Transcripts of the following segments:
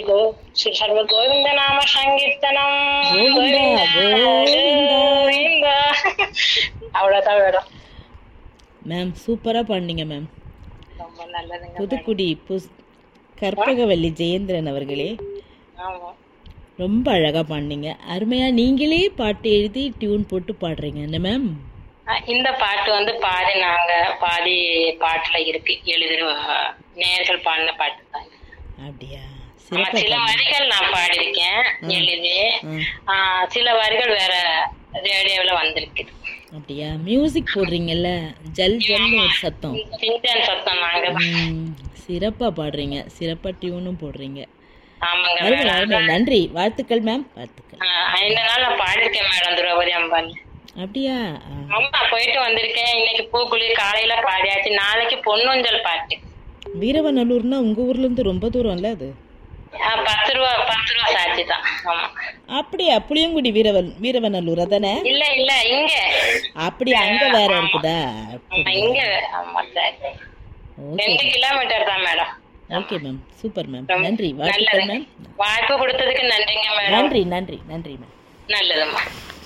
கோ ஸ்ரீ சர்வ கோவிந்த நாம சங்கீர்த்தனம் கோவிந்தா, கோவிந்தா. கோவிந்தா. அவ்வளவுதான் மேடம் மேம் சூப்பரா பாடினீங்க மேம் ரொம்ப நல்லதுங்க புதுக்குடி புஸ் கற்பகவல்லி ஜெயேந்திரன் அவர்களே ஆமா ரொம்ப அழகா பாடினீங்க அருமையா நீங்களே பாட்டு எழுதி டியூன் போட்டு பாடுறீங்க என்ன மேம் அஹ் இந்த பாட்டு வந்து பாதி நாங்க பாதி பாட்டுல இருக்கு எழுதுற நேர்கள் பாடின பாட்டு தான் அப்படியா ஆமா, சிறப்பா சில வரிகள் நான் பாடியிருக்கேன் எழுதி ம். ஆஹ் சில வரிகள் வேற ரேடியோல வந்திருக்கு அப்படியா மியூசிக் போடுறீங்கல்ல ஜல் ஜல்னு ஒரு சத்தம் சிந்தன் சத்தம் நாங்க தான். ம், சிறப்பா பாடுறீங்க சிறப்பா டியூனும் போடுறீங்க ஆமாங்க அருமை மேடம் அருமை நன்றி வாழ்த்துக்கள் மேம் வாழ்த்துக்கள் ஆஹ் இந்த நாள் நான் பாடிருக்கேன் மேடம் திரௌபதி அம்பான் அப்படியா ஆ, ஆமா போயிட்டு வந்திருக்கேன் இன்னைக்கு பூக்குழி காலையில பாடியாச்சு நாளைக்கு பொன்னொஞ்சல் பாட்டு வீரவநல்லூர்னா உங்க ஊர்ல இருந்து ரொம்ப தூரம்ல அது ஆஹ் பத்து ரூபா பத்து ரூபா சாட்சி தான் ஆமா அப்படியா புளியங்குடி வீரவன் வீரவநல்லூர் அதானே இல்ல இல்ல இங்க அப்படி அங்க வேற இருக்குதா ஆமா இங்க ஆமா சார் ஓகே ரெண்டு கிலோமீட்டர் தான் madam okay ma'am super ma'am நன்றி வாழ்த்துக்கள் நல்லது மேம் வாய்ப்பு கொடுத்ததுக்கு நன்றிங்க மேடம் நன்றி நன்றி நன்றி மேம் நல்லதும்மா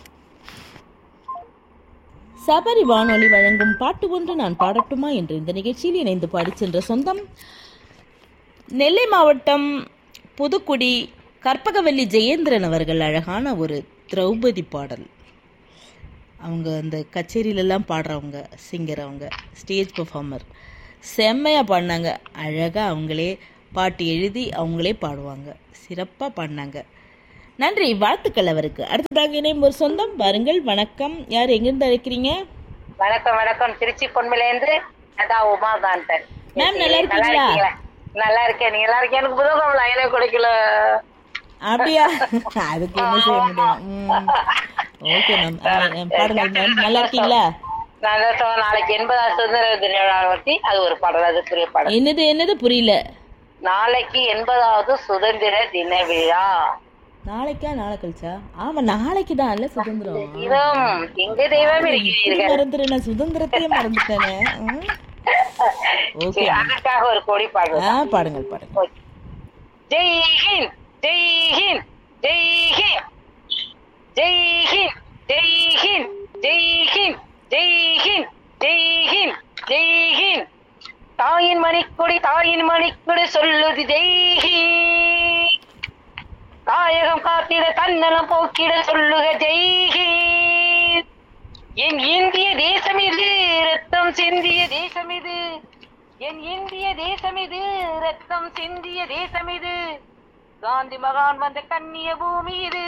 சபரி வானொலி வழங்கும் பாட்டு ஒன்று நான் பாடட்டுமா என்று இந்த நிகழ்ச்சியில் இணைந்து பாடிச் சென்ற சொந்தம் நெல்லை மாவட்டம் புதுக்குடி கற்பகவல்லி ஜெயேந்திரன் அவர்கள் அழகான ஒரு திரௌபதி பாடல் அவங்க அந்த கச்சேரியிலலாம் பாடுறவங்க சிங்கர் அவங்க ஸ்டேஜ் பெர்ஃபார்மர் செம்மையாக பாடினாங்க அழகாக அவங்களே பாட்டு எழுதி அவங்களே பாடுவாங்க சிறப்பாக பாடினாங்க நன்றி வாழ்த்துக்கள் அவருக்கு அடுத்ததாக இணையும் ஒரு சொந்தம் வாருங்கள் வணக்கம் யார் எங்கிருந்து அழைக்கிறீங்க வணக்கம் வணக்கம் திருச்சி பொன்மிலேந்து அதான் உமாகாந்தன் மேம் நல்லா இருக்கீங்களா நல்லா இருக்கேன் நீங்க நல்லா இருக்கேன் எனக்கு புதகம் லைனே கொடுக்கல அப்படியா அதுக்கு என்ன செய்ய முடியும் ஓகே மேம் பாடுங்கள் மேம் நல்லா இருக்கீங்களா நான் தான் சொன்னேன், நாளைக்கு எண்பதாம் சுதந்திர தின விழாவத்தி அது ஒரு பாடல் அது பெரிய பாடல் என்னது என்னது புரியல நாளைக்கு எண்பதாவது சுதந்திர தின விழா நாளைக்கா நாளை கழிச்சா ஆமா நாளைக்கு தான் இல்ல சுதந்திரம் இதுவும் எங்க தெய்வம் இருக்கிறீர்கள் மறந்துடு நான் சுதந்திரத்தையே மறந்துட்டேனே ம். ஓகே சரி, அதற்காக ஒரு கோடி பாடல் ஆ பாடுங்கள் பாடுங்கள் ஜெய் ஹிந்த் ஜெய் ஹிந்த் ஜெய் ஹிந்த் ஜெய் ஹிந்த் ஜெய் ஹிந்த் ஜெய் ஹிந்த் ஜெய் ஹிந்த் ஜெய் ஹிந்த் ஜெய் ஹிந்த் தாயின் மணிக்கொடி தாயின் மணிக்கொடி சொல்லுது ஜெய் ஹிந்த் தாயகம் காத்திட தன்னலம் போக்கிட சொல்லுக ஜெய் ஹிந்த் என் இந்திய தேசம் இது ரத்தம் சிந்திய தேசம் இது என் இந்திய தேசம் இது ரத்தம் சிந்திய தேசம் இது காந்தி மகான் வந்த கண்ணிய பூமி இது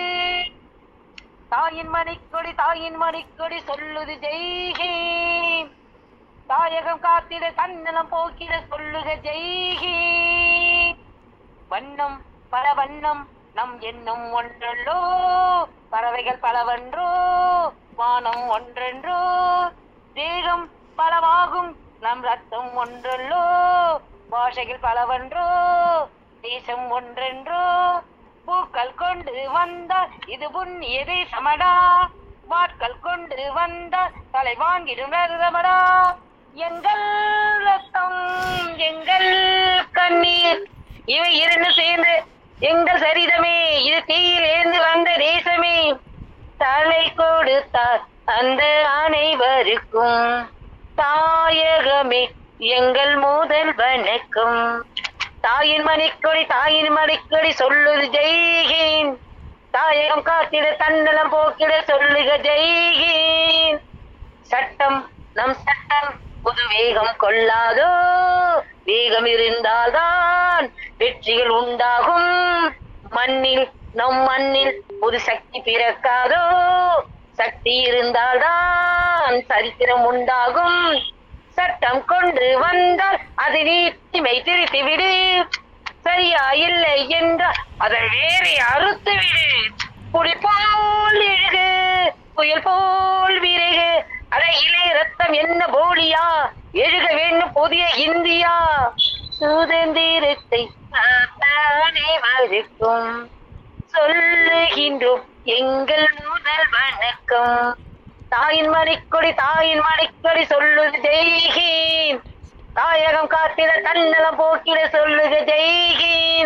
தாயின் மணிக்கொடி தாயின் மணிக்கொடி சொல்லுது ஜெய்ஹீம் தாயகம் காத்திட தன்னலம் போக்கிட சொல்லுக ஜெய்ஹீம் வண்ணம் பல வண்ணம் நம் எண்ணம் ஒன்றல்லோ பறவைகள் பலவன்றோ வானம் ஒன்றென்றோ தேகம் பலவாகும் நம் ரத்தம் ஒன்றல்லோ பாஷைகள் பலவன்றோ தேசம் ஒன்றென்றோ பூக்கள் கொண்டு வந்தால் இது புண்ணிய தேசமடா வாட்கள் கொண்டு வந்தால் தலை வாங்கிடும் ரதமடா எங்கள் ரத்தம் எங்கள் கண்ணீர் இவை இரண்டு சேர்ந்து எங்கள் சரிதமே இது தீயில் இருந்து வந்த தேசமே தலை கொடுத்தார் அந்த அனைவருக்கும் தாயகமே எங்கள் முதல் வணக்கம் தாயின் மணிக்கொடி தாயின் மணிக்கொடி சொல்லுது ஜெய்ஹீன் தாயகம் காத்திட தன்னலம் போக்கிட சொல்லுக ஜெய்ஹீன் சட்டம் நம் சட்டம் புது வேகம் கொள்ளாதோ வேகம் இருந்தால்தான் வெற்றிகள் உண்டாகும் மண்ணில் நம் மண்ணில் புது சக்தி பிறக்காதோ சக்தி இருந்தால்தான் சரித்திரம் உண்டாகும் சட்டம் கொண்டு வந்தால் அது நீட்டிமை திருத்தி விடு சரியா இல்லை என்றால் அதை வேறே அறுத்து விடு புலி போல் இழுகு புயல் போல் விரைகு அட இளைய ரத்தம் என்ன போலியா எழுக வேண்டும் புதிய இந்தியா சுதந்திரத்தை அனைவருக்கும் சொல்லுகின்றோம் எங்கள் முதல் வணக்கம் தாயின் மணிக்கொடி தாயின் மணிக்கொடி சொல்லுது ஜெய்ஹீன் தாயகம் காத்திட தன்னலம் போக்கிட சொல்லுக ஜெய்ஹீன்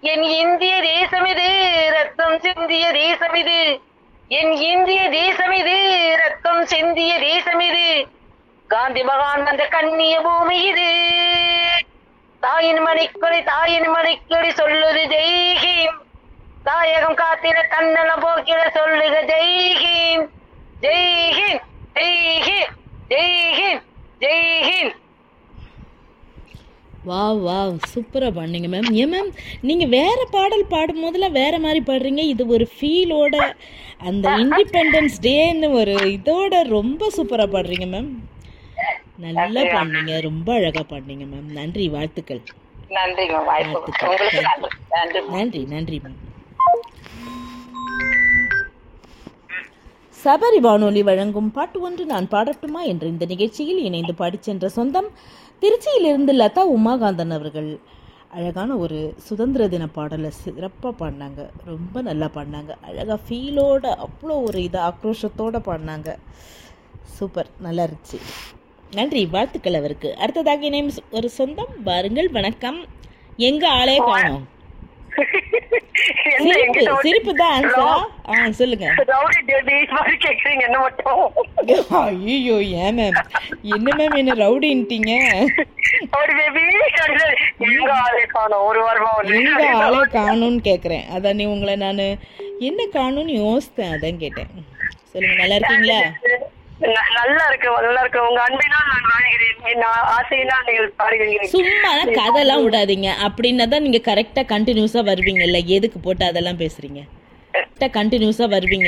என் இந்திய தேசம் இது ரத்தம் சிந்திய தேசம் இது என் இந்திய தேசம் இது ரத்தம் சிந்திய தேசம் இது காந்தி மகான் வந்த கண்ணிய பூமி இது தாயின் மணிக்கொடி தாயின் மணிக்கொடி சொல்லுது ஜெய்ஹிம் தாயகம் காத்திர தன்னலம் போக்கிட சொல்லுக ஜெய்ஹிம் ஜெய்ஹிம் ஜெய்ஹிம் ஜெய்ஹிம் ஜெய்ஹிம் வாவ் வாவ் சூப்பராக பண்ணீங்க மேம் ஏன் மேம் நீங்கள் வேற பாடல் பாடும் போதெல்லாம் வேற மாதிரி பாடுறீங்க இது ஒரு ஃபீலோட அந்த இண்டிபெண்டன்ஸ் டேன்னு ஒரு இதோட ரொம்ப சூப்பராக பாடுறீங்க மேம் நல்லா பண்ணீங்க ரொம்ப அழகாக பண்ணீங்க மேம் நன்றி வாழ்த்துக்கள் நன்றிங்க வாய்ப்பு உங்களுக்கு நன்றி நன்றி நன்றி நன்றி மேம் சபரி வானொலி வழங்கும் பாட்டு ஒன்று நான் பாடட்டுமா என்ற இந்த நிகழ்ச்சியில் இணைந்து பாடிச் சென்ற சொந்தம் திருச்சியிலிருந்து லதா உமாகாந்தன் அவர்கள் அழகான ஒரு சுதந்திர தின பாடலை சிறப்பாக பாடினாங்க ரொம்ப நல்லா பாடினாங்க அழகாக ஃபீலோட அவ்வளோ ஒரு இதை ஆக்ரோஷத்தோட பாடினாங்க சூப்பர் நல்லா இருந்துச்சு நன்றி வாழ்த்துக்கள் அவருக்கு அடுத்ததாக இணையும் ஒரு சொந்தம் வாருங்கள் வணக்கம் எங்க ஆளே காணோம் என்ன சிரிப்பு என்கிட்ட வந்து சிரிப்பு தான் ஆன்சரா ஆ சொல்லுங்க ரவுடி டேடி மாதிரி கேக்குறீங்க என்ன மட்டும் ஐயோ ஏன் மேம் என்ன மேம் என்ன ரவுடின்ட்டீங்க ஒரு பேபி எங்க ஆளே காணோம் ஒரு வாரமா வந்து எங்க ஆளே காணும்னு கேக்குறேன் அதான் நீ உங்களை நான் என்ன காணும்னு யோசித்தேன் அதான் கேட்டேன் சொல்லுங்க நல்லா இருக்கீங்களா ந- நல்லா இருக்கு நல்லா இருக்கு உங்க அன்பினால் நான் வாழ்கிறேன் என் ஆ- ஆசையினால் நீங்கள் பாடுகிறீர்கள் சும்மா கதைலாம் விடாதீங்க அப்படின்னா தான் நீங்க கரெக்டா கண்டினியூஸா வருவீங்கல்ல எதுக்கு போட்டு அதெல்லாம் பேசுறீங்க கரெக்டா கண்டினியூஸா வருவீங்க